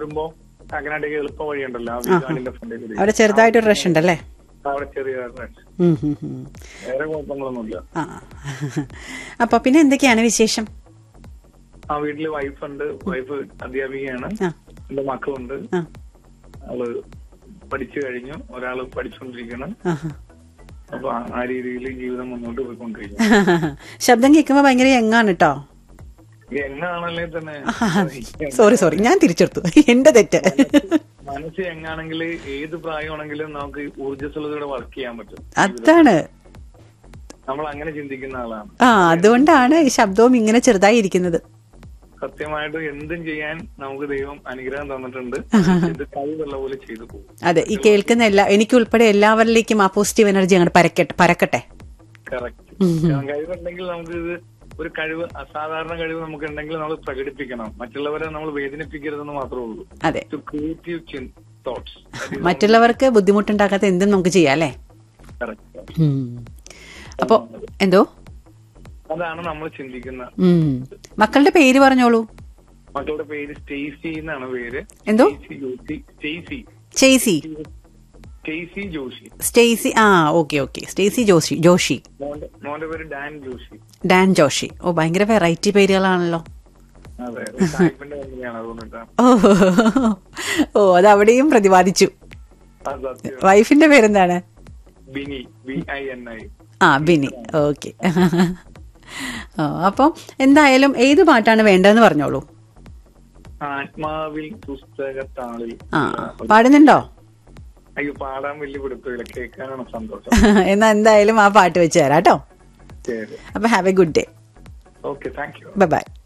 പോരുമ്പോ കാക്കനാട്ടേക്ക് എളുപ്പ വഴിയുണ്ടല്ലോ ആ വീടിന്റെ ഫ്രണ്ടിൽ കൂടി അവിടെ ചെറുതായിട്ടൊരു റഷ് ഉണ്ടല്ലേ അവിടെ ചെറിയ rush. ഉം, ഉം, ഉം. വേറെ കുഴപ്പങ്ങളൊന്നുമില്ല ആ അപ്പൊ പിന്നെ എന്തൊക്കെയാണ് വിശേഷം ആ വീട്ടില് വൈഫുണ്ട് വൈഫ് അധ്യാപികയാണ് ആ എന്റെ മക്കളുണ്ട് ആ അവള് പഠിച്ചു കഴിഞ്ഞു ഒരാള് പഠിച്ചുകൊണ്ടിരിക്കണം ആ അപ്പൊ ആ- ആ രീതിയിൽ ജീവിതം മുന്നോട്ട് പോയിക്കൊണ്ടിരിക്കുന്നു ശബ്ദം കേൾക്കുമ്പോ ഭയങ്കര യങ്ങാണ് കേട്ടോ എങ്ങാണല്ലേ തന്നെ സോറി സോറി ഞാൻ തിരിച്ചെടുത്തു എന്റെ തെറ്റ് മനസ്സ് എങ്ങാണെങ്കിൽ ഏത് പ്രായമാണെങ്കിലും നമുക്ക് ഊർജ്ജസ്വലതയോടെ വർക്ക് ചെയ്യാൻ പറ്റും അതാണ് നമ്മൾ അങ്ങനെ ചിന്തിക്കുന്ന ആളാണ് ആ അതുകൊണ്ടാണ് ഈ ശബ്ദവും ഇങ്ങനെ ചെറുതായി ഇരിക്കുന്നത് സത്യമായിട്ടും എന്തും ചെയ്യാൻ നമുക്ക് ദൈവം അനുഗ്രഹം തന്നിട്ടുണ്ട് ഇത് കഴിവുള്ള പോലെ ചെയ്തു പോകും അതെ ഈ കേൾക്കുന്ന എല്ലാ എനിക്കുൾപ്പെടെ എല്ലാവരിലേക്കും ആ പോസിറ്റീവ് എനർജി അങ്ങോട്ട് പരക്കട്ടെ പരക്കട്ടെ കറക്റ്റ് കഴിവുണ്ടെങ്കിൽ നമുക്ക് ഇത് ഒരു കഴിവ് അസാധാരണ കഴിവ് നമുക്ക് ഉണ്ടെങ്കിൽ നമ്മൾ പ്രകടിപ്പിക്കണം മറ്റുള്ളവരെ നമ്മൾ വേദനിപ്പിക്കരുതെന്ന് മാത്രമേ ഉള്ളൂ അതെ ടു ക്രിയേറ്റീവ് തോട്ട്സ് മറ്റുള്ളവർക്ക് ബുദ്ധിമുട്ടുണ്ടാക്കാത്ത എന്തും നമുക്ക് ചെയ്യാം അല്ലേ കറക്റ്റ് ഉം. അപ്പൊ എന്തോ അതാണ് നമ്മൾ ചിന്തിക്കുന്ന ഉം. മക്കളുടെ പേര് പറഞ്ഞോളൂ മക്കളുടെ പേര് സ്റ്റേസി എന്നാണ് പേര് എന്തോ സ്റ്റേസി ജോഷി സ്റ്റേസി ചേസി സ്റ്റേസി ജോഷി സ്റ്റേസി ആ okay okay Stacy Joshi Joshi മോന്റെ മോന്റെ പേര് ഡാൻ ജോഷി ഡാൻ ജോഷി ഓ ഭയങ്കര വെറൈറ്റി പേരുകളാണല്ലോ അതെ ഒരു സായിപ്പിന്റെ കമ്പനിയാണ് അതുകൊണ്ടിട്ടാണ് ഓ ഓ അത് അവിടെയും പ്രതിപാദിച്ചു അത് സത്യം വൈഫിന്റെ പേരെന്താണ് Bini B I N I ആ ബിനി ഓക്കെ ഓ അപ്പം എന്തായാലും ഏത് പാട്ടാണ് വേണ്ടതെന്ന് പറഞ്ഞോളൂ ആത്മാവിൽ പുസ്തകത്താളിൽ ആ പാടുന്നുണ്ടോ അയ്യോ പാടാൻ വലിയ പിടുത്തമില്ല കേൾക്കാനാണ് സന്തോഷം എന്നാ എന്തായാലും ആ പാട്ട് വെച്ച് തരാം കേട്ടോ ശരി അപ്പൊ have a good day okay thank you bye by